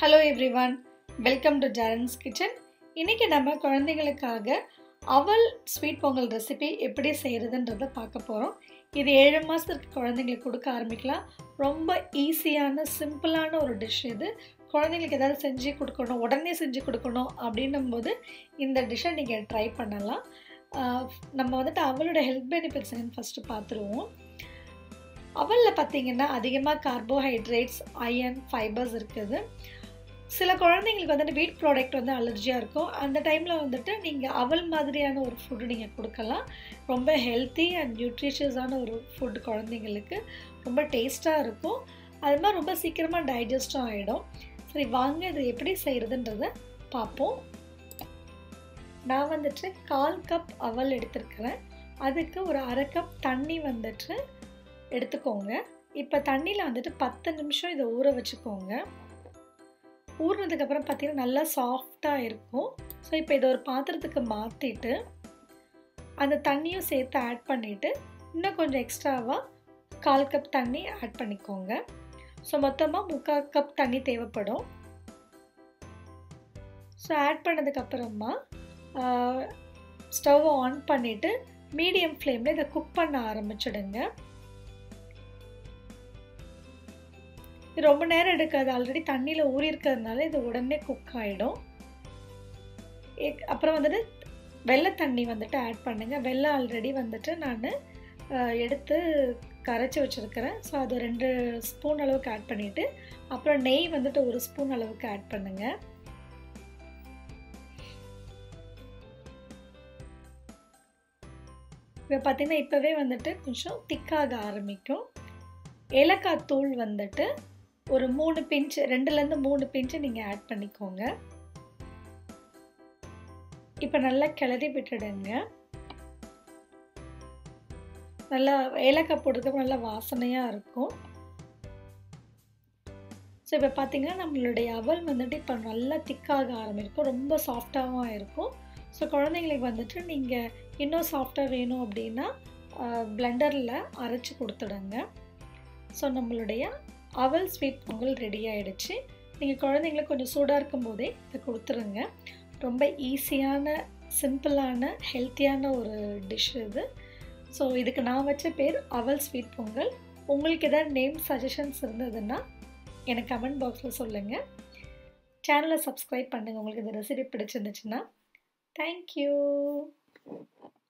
hello everyone welcome to ஜாரன்ஸ் kitchen இன்றைக்கி நம்ம குழந்தைங்களுக்காக அவல் ஸ்வீட் பொங்கல் ரெசிபி எப்படி செய்கிறதுன்றதை பார்க்க போகிறோம் இது ஏழு மாதத்துக்கு குழந்தைங்களுக்கு கொடுக்க ஆரம்பிக்கலாம் ரொம்ப ஈஸியான சிம்பிளான ஒரு டிஷ் இது குழந்தைங்களுக்கு ஏதாவது செஞ்சு கொடுக்கணும் உடனே செஞ்சு கொடுக்கணும் அப்படின்னும் போது இந்த டிஷ்ஷை நீங்கள் ட்ரை பண்ணலாம் ஆஹ் நம்ம வந்துட்டு அவளோட ஹெல்த் பெனிஃபிட்ஸ் என்னன்னு ஃபஸ்ட்டு பார்த்துருவோம் அவலில் பார்த்தீங்கன்னா அதிகமாக கார்போஹைட்ரேட்ஸ் அயன் ஃபைபர்ஸ் இருக்குது சில குழந்தைங்களுக்கு வந்துட்டு வீட் ப்ராடக்ட் வந்து அலர்ஜியாக இருக்கும் அந்த டைமில் வந்துட்டு நீங்கள் அவல் மாதிரியான ஒரு ஃபுட்டு நீங்கள் கொடுக்கலாம் ரொம்ப ஹெல்த்தி அண்ட் நியூட்ரிஷியஸான ஒரு ஃபுட் குழந்தைங்களுக்கு ரொம்ப டேஸ்ட்டாக இருக்கும் அது மாதிரி ரொம்ப சீக்கிரமாக டைஜஸ்டும் ஆகிடும் சரி வாங்க இது எப்படி செய்கிறதுன்றத பார்ப்போம் நான் வந்துட்டு கால் கப் அவல் எடுத்திருக்கிறேன் அதுக்கு ஒரு அரை கப் தண்ணி வந்துட்டு எடுத்துக்கோங்க இப்போ தண்ணியில் வந்துட்டு பத்து நிமிஷம் இதை ஊற வச்சுக்கோங்க ஊறினதுக்கப்புறம் பார்த்தீங்கன்னா நல்லா சாஃப்டாக இருக்கும் ஸோ இப்போ இதை ஒரு பாத்திரத்துக்கு மாற்றிட்டு அந்த தண்ணியும் சேர்த்து ஆட் பண்ணிவிட்டு இன்னும் கொஞ்சம் எக்ஸ்ட்ராவாக கால் கப் தண்ணி ஆட் பண்ணிக்கோங்க ஸோ மொத்தமாக முக்கால் கப் தண்ணி தேவைப்படும் ஸோ ஆட் பண்ணதுக்கப்புறமா ஸ்டவ் ஆன் பண்ணிவிட்டு மீடியம் ஃப்ளேமில் இதை குக் பண்ண ஆரம்பிச்சிடுங்க இது ரொம்ப நேரம் எடுக்காது ஆல்ரெடி தண்ணியில் ஊறி இருக்கிறதுனால இது உடனே குக் ஆகிடும் அப்புறம் வந்துட்டு வெள்ளை தண்ணி வந்துட்டு ஆட் பண்ணுங்கள் வெள்ளை ஆல்ரெடி வந்துட்டு நான் எடுத்து கரைச்சி வச்சுருக்கிறேன் ஸோ அது ரெண்டு ஸ்பூன் அளவுக்கு ஆட் பண்ணிவிட்டு அப்புறம் நெய் வந்துட்டு ஒரு ஸ்பூன் அளவுக்கு ஆட் பண்ணுங்கள் இப்போ பார்த்திங்கன்னா இப்போவே வந்துட்டு கொஞ்சம் திக்காக ஆரம்பிக்கும் ஏலக்காய் தூள் வந்துட்டு ஒரு மூணு பிஞ்சு ரெண்டுலேருந்து மூணு பிஞ்சு நீங்கள் ஆட் பண்ணிக்கோங்க இப்போ நல்லா கிளறி விட்டுடுங்க நல்லா ஏலக்காய் போடுறதுக்கு நல்லா வாசனையாக இருக்கும் ஸோ இப்போ பார்த்தீங்கன்னா நம்மளுடைய அவல் வந்துட்டு இப்போ நல்லா திக்காக ஆரம்பிக்கும் ரொம்ப சாஃப்டாகவும் இருக்கும் ஸோ குழந்தைங்களுக்கு வந்துட்டு நீங்கள் இன்னும் சாஃப்டாக வேணும் அப்படின்னா பிளெண்டரில் அரைச்சி கொடுத்துடுங்க ஸோ நம்மளுடைய அவல் ஸ்வீட் பொங்கல் ரெடி ஆகிடுச்சு நீங்கள் குழந்தைங்களுக்கு கொஞ்சம் சூடாக இருக்கும் போதே இதை கொடுத்துருங்க ரொம்ப ஈஸியான சிம்பிளான ஹெல்த்தியான ஒரு டிஷ் இது ஸோ இதுக்கு நான் வச்ச பேர் அவல் ஸ்வீட் பொங்கல் உங்களுக்கு எதாவது நேம் சஜஷன்ஸ் இருந்ததுன்னா எனக்கு கமெண்ட் பாக்ஸில் சொல்லுங்கள் சேனலை சப்ஸ்கிரைப் பண்ணுங்கள் உங்களுக்கு இந்த ரெசிபி பிடிச்சிருந்துச்சுன்னா தேங்க்யூ